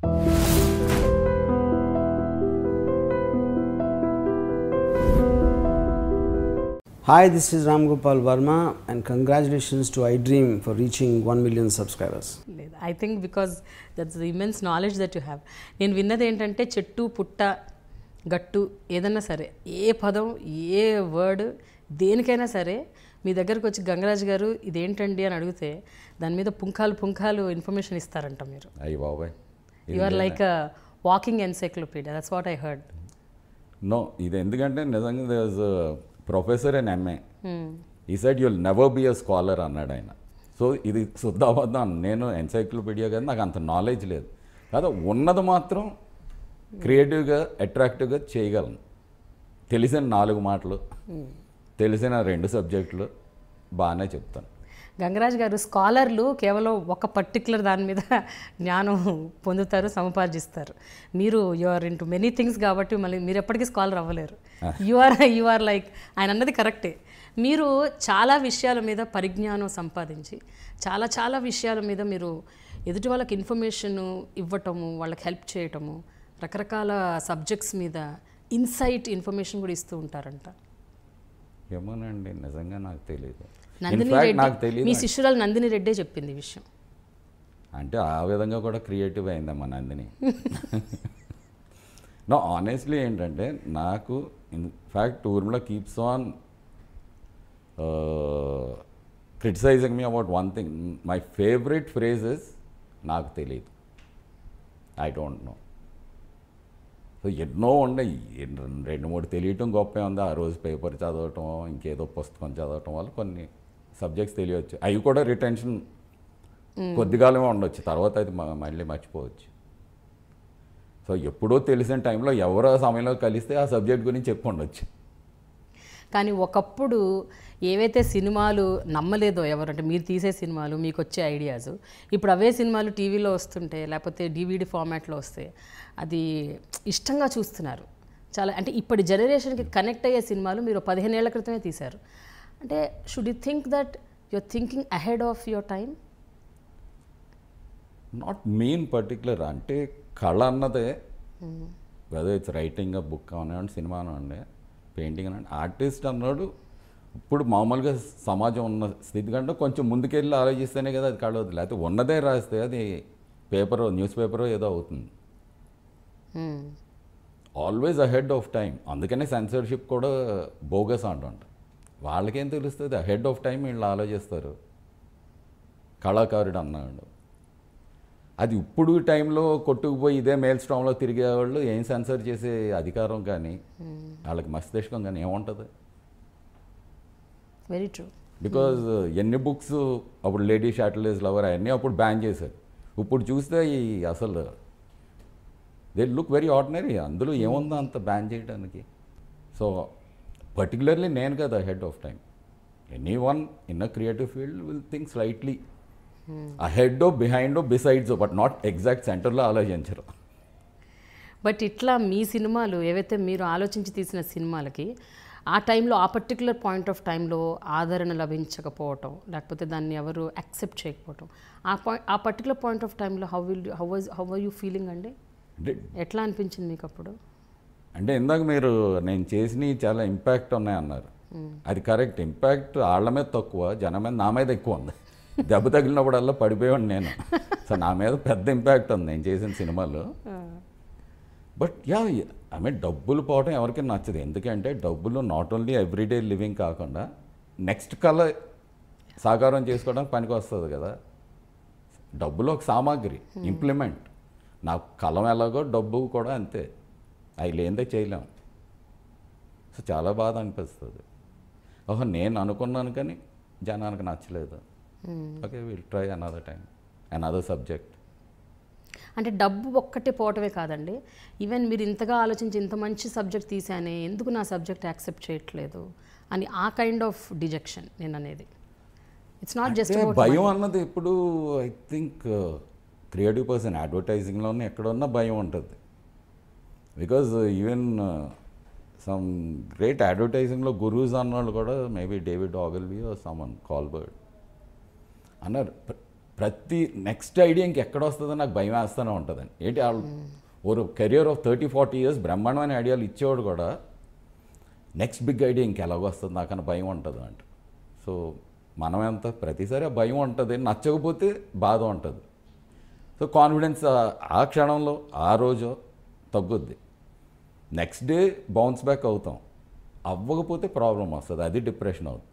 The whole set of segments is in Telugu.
Hi, this is Ram Gopal Verma, and congratulations to iDream for reaching 1 million subscribers. లేదు I think because that's the immense knowledge that you have నేను విన్నది ఏంటంటే చెట్టు పుట్ట గట్టు ఏదన్నా సరే ఏ పదం ఏ వర్డ్ దేనికైనా సరే మీ దగ్గరకు వచ్చి గంగరాజ్ గారు ఇదేంటండి అని అడిగితే దాని మీద పుంఖాలు పుంఖాలు ఇన్ఫర్మేషన్ ఇస్తారంట మీరు అయ్యి బాబాయ్ you are like walking encyclopedia that's what I heard no ఇది ఎందుకంటే నిజంగా దేస్ professor and MA he said you'll never be a scholar అన్నాడు ఆయన సో ఇది శుద్ధాబద్ధం నేను ఎన్సైక్లోపీడియా కదా నాకు అంత నాలెడ్జ్ లేదు కాదు ఉన్నది మాత్రం క్రియేటివ్గా అట్రాక్టివ్గా చేయగలను తెలిసిన నాలుగు మాటలు తెలిసిన రెండు సబ్జెక్టులు బాగానే చెప్తాను గంగరాజ్ గారు స్కాలర్లు కేవలం ఒక పర్టికులర్ దాని మీద జ్ఞానం పొందుతారు సముపార్జిస్తారు మీరు you are into many things కాబట్టి మళ్ళీ మీరు ఎప్పటికీ స్కాలర్ అవ్వలేరు you are you are like ఆయన అన్నది కరెక్టే మీరు చాలా విషయాల మీద పరిజ్ఞానం సంపాదించి చాలా చాలా విషయాల మీద మీరు ఎదుటి వాళ్ళకి ఇన్ఫర్మేషన్ ఇవ్వటము వాళ్ళకి హెల్ప్ చేయటము రకరకాల సబ్జెక్ట్స్ మీద ఇన్సైట్ ఇన్ఫర్మేషన్ కూడా ఇస్తూ ఉంటారంట ఏమోనండి నిజంగా నాకు తెలియదు నందిని ఇన్ఫాక్ట్ నాకు రెడ్డి తెలియదు మీ శిష్యురాలు నందిని రెడ్డే చెప్పింది ఈ విషయం అంటే ఆ విధంగా కూడా క్రియేటివ్ అయిందమ్మా నందిని నో ఆనెస్ట్లీ ఏంటంటే నాకు in fact Urmila keeps on criticising me about one thing my favourite phrases నాకు తెలియదు ఐ డోంట్ నో సో ఎన్నో ఉన్నాయి ఎన్- రెండు మూడు తెలియటం గొప్పే ఉంది ఆ రోజు పేపర్ చదవటం ఇంకేదో పుస్తకం చదవటం వల్ల కొన్ని సబ్జెక్ట్స్ తెలియవచ్చు అవి కూడా రిటెన్షన్ కొద్దిగాలమే ఉండొచ్చు తర్వాత అది మ- మళ్ళీ మర్చిపోవచ్చు సో ఎప్పుడో తెలిసిన టైంలో ఎవరో సమయంలో కలిస్తే ఆ సబ్జెక్ట్ గురించి చెప్పి ఉండొచ్చు కానీ ఒకప్పుడు ఏవైతే సినిమాలు నమ్మలేదో ఎవరంటే మీరు తీసే సినిమాలు మీకు వచ్చే ఐడియాస్ ఇప్పుడు అవే సినిమాలు టీవీలో వస్తుంటే లేకపోతే డివిడి ఫార్మాట్లో వస్తే అది ఇష్టంగా చూస్తున్నారు చాలా అంటే ఇప్పటి జనరేషన్కి కనెక్ట్ అయ్యే సినిమాలు మీరు పదిహేను ఏళ్ల క్రితమే తీశారు అంటే should you think that you're thinking ahead of your time not main particular అంటే కళ అన్నదే వెదర్ ఇట్స్ రైటింగ్ బుక్ అవనివ్వండి సినిమా అనివ్వండి పెయింటింగ్ అనండి ఆర్టిస్ట్ అన్నాడు ఇప్పుడు మామూలుగా సమాజం ఉన్న స్థితి కంటే కొంచెం ముందుకెళ్ళి ఆలోచిస్తేనే కదా అది కళ అవుతుంది లేకపోతే ఉన్నదే రాస్తే అది పేపర్ న్యూస్ పేపర్ ఏదో అవుతుంది ఆల్వేస్ అహెడ్ ఆఫ్ టైం అందుకనే సెన్సర్షిప్ కూడా బోగస్ అంటుంట వాళ్ళకేం తెలుస్తుంది అహెడ్ ఆఫ్ టైం వీళ్ళు ఆలోచిస్తారు కళాకారుడు అన్నాడు అది ఇప్పుడు టైంలో కొట్టుకుపోయి ఇదే మెయిల్ స్ట్రాంగ్లో తిరిగేవాళ్ళు ఏం సెన్సర్ చేసే అధికారం కానీ వాళ్ళకి మస్తిష్కం కానీ ఏముంటుంది వెరీ ట్రూ బికాజ్ ఎన్ని బుక్స్ అప్పుడు లేడీ షాటిలేజ్ లవర్ అవన్నీ అప్పుడు బ్యాన్ చేశారు ఇప్పుడు చూస్తే ఈ అసలు దే లుక్ వెరీ ఆర్డినరీ అందులో ఏముందో అంత బ్యాన్ చేయడానికి సో పర్టికులర్లీ నేను కదా head of time any one in a creative field will think slightly ahead behind besides but not exact సెంటర్లో ఆలోచించరు బట్ ఇట్లా మీ సినిమాలు ఏవైతే మీరు ఆలోచించి తీసిన సినిమాలకి ఆ టైంలో ఆ పర్టికులర్ పాయింట్ ఆఫ్ టైంలో ఆదరణ లభించకపోవటం లేకపోతే దాన్ని ఎవరు యాక్సెప్ట్ చేయకపోవటం ఆ పాయింట్ ఆ పర్టికులర్ పాయింట్ ఆఫ్ టైంలో how will how was how are you feeling అండి అంటే ఎట్లా అనిపించింది మీకు అప్పుడు అంటే ఇందాక మీరు నేను చేసినవి చాలా ఇంపాక్ట్ ఉన్నాయన్నారు అది కరెక్ట్ ఇంపాక్ట్ వాళ్ళ మీద తక్కువ జనం మీద నా మీద ఎక్కువ ఉంది దెబ్బ తగిలినప్పుడల్లా పడిపోయాడు నేను సో నా మీద పెద్ద ఇంపాక్ట్ ఉంది నేను చేసిన సినిమాలు బట్ యా ఐ మీన్ డబ్బులు పోవడం ఎవరికి నచ్చదు ఎందుకంటే డబ్బులు నాట్ ఓన్లీ ఎవ్రీడే లివింగ్ కాకుండా నెక్స్ట్ కళ సాకారం చేసుకోవడానికి పనికి వస్తుంది కదా డబ్బులు ఒక సామాగ్రి ఇంప్లిమెంట్ నా కలం ఎలాగో డబ్బు కూడా అంతే అవి లేనిదే చేయలేం సో చాలా బాధ అనిపిస్తుంది ఓహో నేను అనుకున్నాను కానీ జనానికి నచ్చలేదు okay will try another time another subject అంటే డబ్బు ఒక్కటే పోవటమే కాదండి ఈవెన్ మీరు ఇంతగా ఆలోచించి ఇంత మంచి సబ్జెక్ట్ తీసానే ఎందుకు నా సబ్జెక్ట్ యాక్సెప్ట్ చేయట్లేదు అని ఆ కైండ్ ఆఫ్ డిజెక్షన్ నేను అనేది ఇట్స్ నాట్ జస్ట్ అంటే భయం అన్నది ఇప్పుడు ఐ థింక్ క్రియేటివ్ పర్సన్ అడ్వర్టైజింగ్లోనే ఎక్కడున్నా భయం ఉంటుంది బికాజ్ ఈవెన్ సమ్ గ్రేట్ అడ్వర్టైజింగ్లో గురూస్ అన్నవాళ్ళు కూడా మేబీ డేవిడ్ ఆగల్వి సమ్ కాల్బర్డ్ అన్నారు ప్రతి నెక్స్ట్ ఐడియా ఇంకెక్కడ వస్తుందో నాకు భయం వేస్తూనే ఉంటుందండి ఏంటి వాళ్ళు ఒక career of thirty forty years బ్రహ్మాండమైన ఐడియాలు ఇచ్చేవాడు కూడా నెక్స్ట్ బిగ్ ఐడియా ఇంకెలాగో వస్తుంది నాకన్నా భయం ఉంటుంది అంట సో మనం ఎంత ప్రతిసారి ఆ భయం ఉంటుంది నచ్చకపోతే బాధ ఉంటుంది సో కాన్ఫిడెన్స్ ఆ- ఆ క్షణంలో ఆ రోజు తగ్గుద్ది నెక్స్ట్ డే బౌన్స్ బ్యాక్ అవుతాం అవ్వకపోతే ప్రాబ్లం వస్తుంది అది డిప్రెషన్ అవుతుంది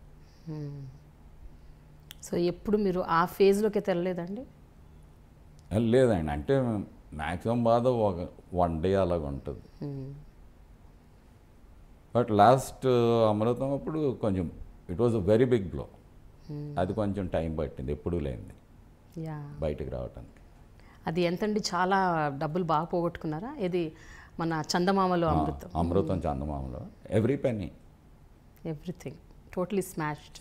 సో ఎప్పుడు మీరు ఆ ఫేజ్లోకి అయితే వెళ్ళలేదండి లేదండి అంటే మ్యాక్సిమం బాధ ఒక వన్ డే అలాగ ఉంటుంది బట్ లాస్ట్ అమృతం అప్పుడు కొంచెం it was a very big blow అది కొంచెం టైం పట్టింది ఎప్పుడూ లేనిది యా బయటకు రావటానికి అది ఎంతండి చాలా డబ్బులు బాగా పోగొట్టుకున్నారా ఇది మన చందమామలో అమృతం అమృతం చందమామలో every penny everything totally smashed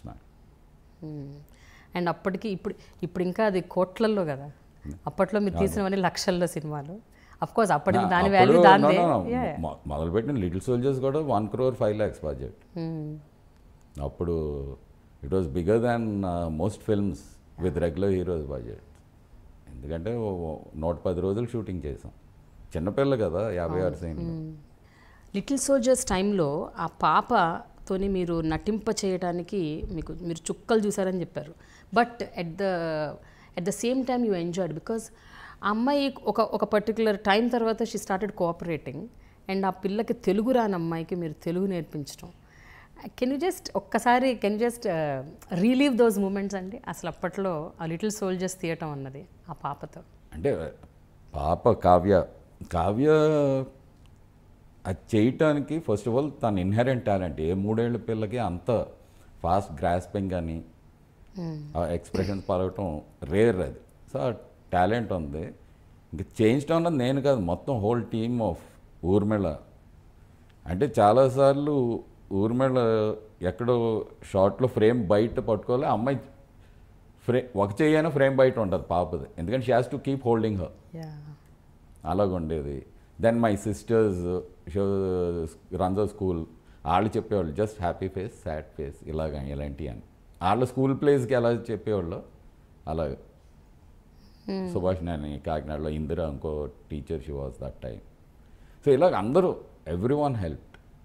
and అప్పటికి ఇప్పుడు ఇప్పుడు ఇంకా అది కోట్లల్లో కదా అప్పట్లో మీరు తీసినవన్నీ లక్షల్లో సినిమాలు అఫ్ కోర్స్ అప్పటికి దాని వాల్యూ దాందే Yeah, yeah. మొదలుపెట్టిన లిటిల్ సోల్జర్స్ కూడా one crore five lakhs budget Hmm. అప్పుడు it was bigger than most films with regular heroes budget ఎందుకంటే ఓ- ఓ నూట పది రోజులు షూటింగ్ చేసాం చిన్నపిల్ల కదా యాభై ఆరు సీన్లు లిటిల్ సోల్జర్స్ టైంలో ఆ పాపతోని మీరు నటింప చేయడానికి మీకు మీరు చుక్కలు చూసారని చెప్పారు but at the at the same time you enjoyed because ఆ అమ్మాయి ఒక ఒక పర్టికులర్ టైం తర్వాత షీ స్టార్టెడ్ కోఆపరేటింగ్ అండ్ ఆ పిల్లకి తెలుగు రాని అమ్మాయికి మీరు తెలుగు నేర్పించడం కెన్ యూ జస్ట్ ఒక్కసారి can you just relieve those moments అండి అసలు అప్పట్లో ఆ లిటిల్ సోల్జర్స్ తీయటం అన్నది ఆ పాపతో అంటే పాప కావ్య కావ్య అది చేయటానికి ఫస్ట్ ఆఫ్ ఆల్ తన ఇన్హెరెంట్ టాలెంట్ ఏ మూడేళ్ల పిల్లకి అంత ఫాస్ట్ గ్రాస్పింగ్ కానీ ఆ ఎక్స్ప్రెషన్స్ పలకటం రేర్ అది సో ఆ టాలెంట్ ఉంది ఇంక చేయించడం అన్నది నేను కాదు మొత్తం హోల్ టీమ్ ఆఫ్ ఊర్మిళ అంటే చాలాసార్లు ఊర్మిళ ఎక్కడో షార్ట్లో ఫ్రేమ్ బయట పట్టుకోవాలి ఆ అమ్మాయి ఫ్రే ఒక చేయైనా ఫ్రేమ్ బయట ఉంటుంది పాపది ఎందుకంటే she has to keep holding her yeah అలాగ ఉండేది then my sisters runs school వాళ్ళు చెప్పేవాళ్ళు just happy face sad face ఇలాగ ఇలాంటివి అని వాళ్ళ స్కూల్ ప్లేస్కి ఎలా చెప్పేవాళ్ళు అలాగ సుభాష్ నాని కాకినాడలో ఇందిరా ఇంకో teacher she was that time so ఇలాగ అందరూ ఎవ్రీ వన్ హెల్ప్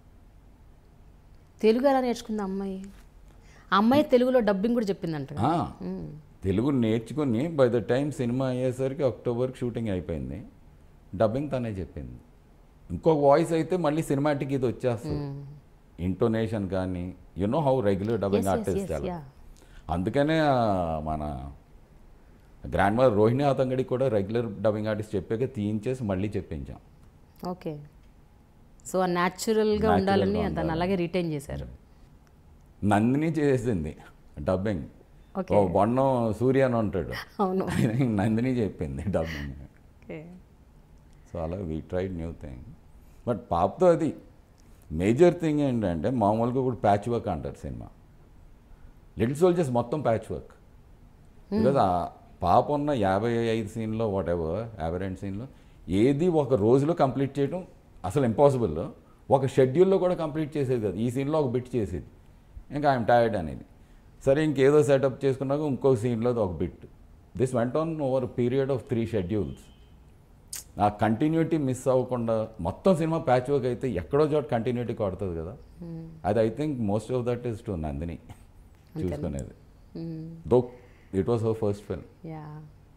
తెలుగు ఎలా నేర్చుకుంది ఆ అమ్మాయి ఆ అమ్మాయి తెలుగులో డబ్బింగ్ కూడా చెప్పిందంట కదా? తెలుగు నేర్చుకుని బై ద టైం సినిమా అయ్యేసరికి అక్టోబర్కి షూటింగ్ అయిపోయింది డబ్బింగ్ తనే చెప్పింది ఇంకొక వాయిస్ అయితే మళ్ళీ సినిమాటిక్ ఇది వచ్చేస్తుంది ఇంటోనేషన్ కానీ you know how regular dubbing Yes, yes, artist yes, అలా yeah. అందుకనే ఆ, మన గ్రాండ్ మదర్ రోహిణి అతంగడికి కూడా రెగ్యులర్ డబ్బింగ్ ఆర్టిస్ట్ చెప్పాక తీయించేసి మళ్ళీ చెప్పించాం ఓకే సో ఆ న్యాచురల్గా Natural ఉండాలని గా దాన్ని ఉండాలి. అలాగే రిటైన్ చేశారు నందిని చేసింది డబ్బింగ్ Okay. ఓ బొన్నం సూర్య అని ఉంటాడు అవును ఆయనకి నందిని చెప్పింది డబ్బింగ్ ఓకే సో అలా we tried new thing but పాపతో అది మేజర్ థింగ్ ఏంటంటే మామూలుగా ఇప్పుడు ప్యాచ్ వర్క్ అంటారు సినిమా లిటిల్ సోల్జర్స్ మొత్తం ప్యాచ్ వర్క్ బికాజ్ ఆ పాప ఉన్న యాభై ఐదు సీన్లో వాట్ ఎవర్ యాభై రెండు సీన్లో ఏది ఒక రోజులో కంప్లీట్ చేయడం అసలు ఇంపాసిబుల్ ఒక షెడ్యూల్లో కూడా కంప్లీట్ చేసేది కాదు ఈ సీన్లో ఒక బిట్ చేసేది ఇంకా ఐఎమ్ టైర్డ్ అనేది సరే ఇంకేదో సెటప్ చేసుకున్నాక ఇంకో సీన్లో ఒక bit this went on over period of three schedules ఆ కంటిన్యూటీ మిస్ అవ్వకుండా మొత్తం సినిమా ప్యాచ్ వర్క్ అయితే ఎక్కడో చోట కంటిన్యూటీ కొడుతుంది కదా అది I think most of that is to Nandini చూసుకునేది though it was her first film yeah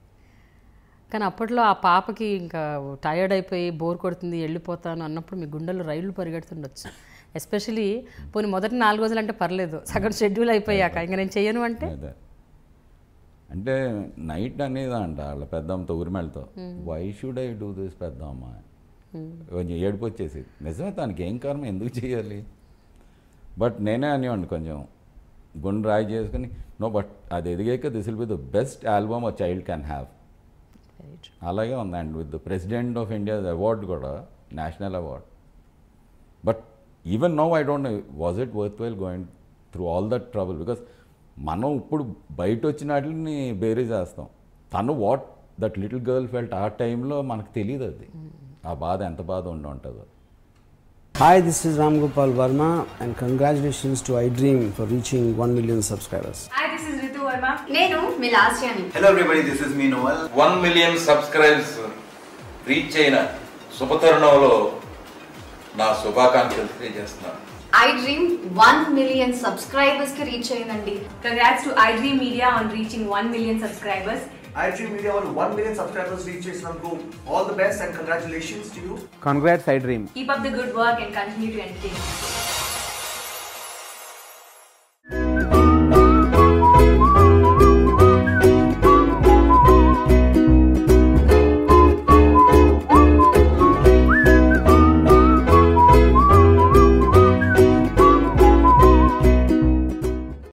కానీ అప్పట్లో ఆ పాపకి ఇంకా టైర్డ్ అయిపోయి బోర్ కొడుతుంది వెళ్ళిపోతాను అన్నప్పుడు మీ గుండెల్లో రైళ్లు పరిగెడుతుండొచ్చు ఎస్పెషలీ పోనీ మొదటి నాలుగు రోజులు అంటే పర్లేదు సగం షెడ్యూల్ అయిపోయాక ఇంకా నేను చెయ్యను అంటే అదే అంటే నైట్ అనేది అంట వాళ్ళ పెద్దమ్మతో ఉరిమెళ్ళతో why should I do this పెద్దమ్మ కొంచెం ఏడుపు వచ్చేసి నిజమే తనకి ఏం కారణం ఎందుకు చేయాలి బట్ నేనే అనేవాడిని కొంచెం గుండె రాయి చేసుకుని నో బట్ అది ఎదిగాక this will be the best album a child can have very true అలాగే ఉంది and with the president of India award కూడా national award but even no I don't was it worth well going through all that trouble because మనం ఇప్పుడు బయట వచ్చిన వాటిని బేరీ చేస్తాం తను what that little girl felt ఆ టైంలో మనకు తెలియదు అది ఆ బాధ ఎంత బాధ ఉండి ఉంటుందో Hi, this is Ram Gopal Verma, and congratulations to iDream for reaching 1 million subscribers. Hi, this is Ritu Varma నేను మీ లాస్ట్ అని Hello everybody, this is me Noel. One million subscribes reach అయిన శుభతరుణంలో నా శుభాకాంక్షలు తెలియజేస్తున్నాను I dream one million subscribers కి రీచ్ అయిందండి congrats to I dream media on reaching one million subscribers iDream Media on 1 million subscribers reach Nanku. All the best and congratulations to you. Congrats, I dream. Keep up the good work and continue to entertain